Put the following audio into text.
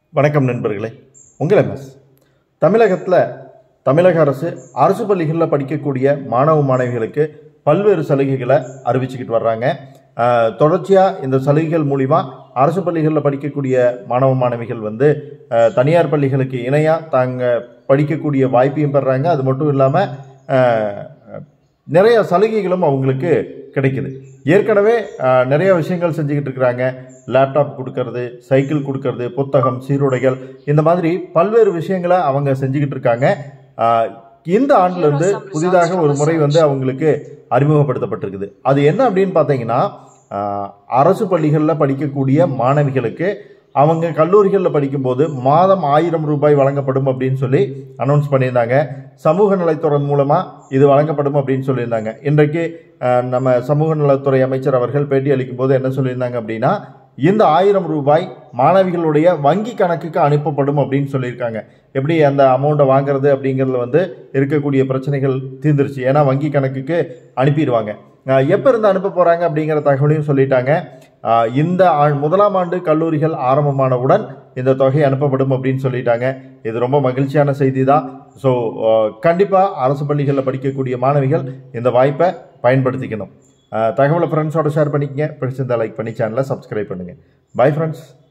வணக்கம் நண்பர்களே உங்கள் எம்எஸ் தமிழகத்தில் தமிழக அரசு அரசு பள்ளிகளில் படிக்கக்கூடிய மாணவ மாணவிகளுக்கு பல்வேறு சலுகைகளை அறிவிச்சுக்கிட்டு வர்றாங்க ஆஹ், தொடர்ச்சியாக இந்த சலுகைகள் மூலிமா அரசு பள்ளிகளில் படிக்கக்கூடிய மாணவ மாணவிகள் வந்து ஆஹ், தனியார் பள்ளிகளுக்கு இணையாக தாங்க படிக்கக்கூடிய வாய்ப்பையும் பெறாங்க அது மட்டும் இல்லாமல் நிறைய சலுகைகளும் அவங்களுக்கு கிடைக்குது ஏற்கனவே ஆஹ், நிறைய விஷயங்கள் செஞ்சுக்கிட்டு இருக்கிறாங்க லேப்டாப் கொடுக்கறது சைக்கிள் கொடுக்கறது புத்தகம் சீருடைகள் இந்த மாதிரி பல்வேறு விஷயங்களை அவங்க செஞ்சுக்கிட்டு இருக்காங்க ஆஹ், இந்த ஆண்டுல இருந்து புதிதாக ஒரு முறை வந்து அவங்களுக்கு அறிமுகப்படுத்தப்பட்டிருக்குது அது என்ன அப்படின்னு பார்த்தீங்கன்னா ஆஹ், அரசு பள்ளிகளில் படிக்கக்கூடிய மாணவிகளுக்கு அவங்க கல்லூரிகளில் படிக்கும்போது மாதம் ஆயிரம் ரூபாய் வழங்கப்படும் அப்படின்னு சொல்லி அனௌன்ஸ் பண்ணியிருந்தாங்க சமூக நலத்துறை மூலமாக இது வழங்கப்படும் அப்படின்னு சொல்லியிருந்தாங்க இன்றைக்கு அஹ், நம்ம சமூக நலத்துறை அமைச்சர் அவர்கள் பேட்டி அளிக்கும் போது என்ன சொல்லியிருந்தாங்க அப்படின்னா இந்த ஆயிரம் ரூபாய் மாணவிகளுடைய வங்கி கணக்குக்கு அனுப்பப்படும் அப்படின்னு சொல்லியிருக்காங்க எப்படி அந்த அமௌண்ட்டை வாங்குறது அப்படிங்கிறதுல வந்து இருக்கக்கூடிய பிரச்சனைகள் தீர்ந்துருச்சு ஏன்னா வங்கி கணக்குக்கு அனுப்பிடுவாங்க எப்போ இருந்து அனுப்ப போகிறாங்க அப்படிங்கிற தகவலையும் சொல்லிட்டாங்க ஆஹ் இந்த ஆ- முதலாம் ஆண்டு கல்லூரிகள் ஆரம்பமானவுடன் இந்த தொகை அனுப்பப்படும் அப்படின்னு சொல்லிட்டாங்க இது ரொம்ப மகிழ்ச்சியான செய்தி தான் ஸோ கண்டிப்பாக அரசு பள்ளிகளில் படிக்கக்கூடிய மாணவிகள் இந்த வாய்ப்பை பயன்படுத்திக்கணும் ஆஹ் தகவலை ஃப்ரெண்ட்ஸோட ஷேர் பண்ணிக்கங்க பிடிச்சிருந்தா லைக் பண்ணி சேனலை சப்ஸ்கிரைப் பண்ணுங்கள் பை ஃப்ரெண்ட்ஸ்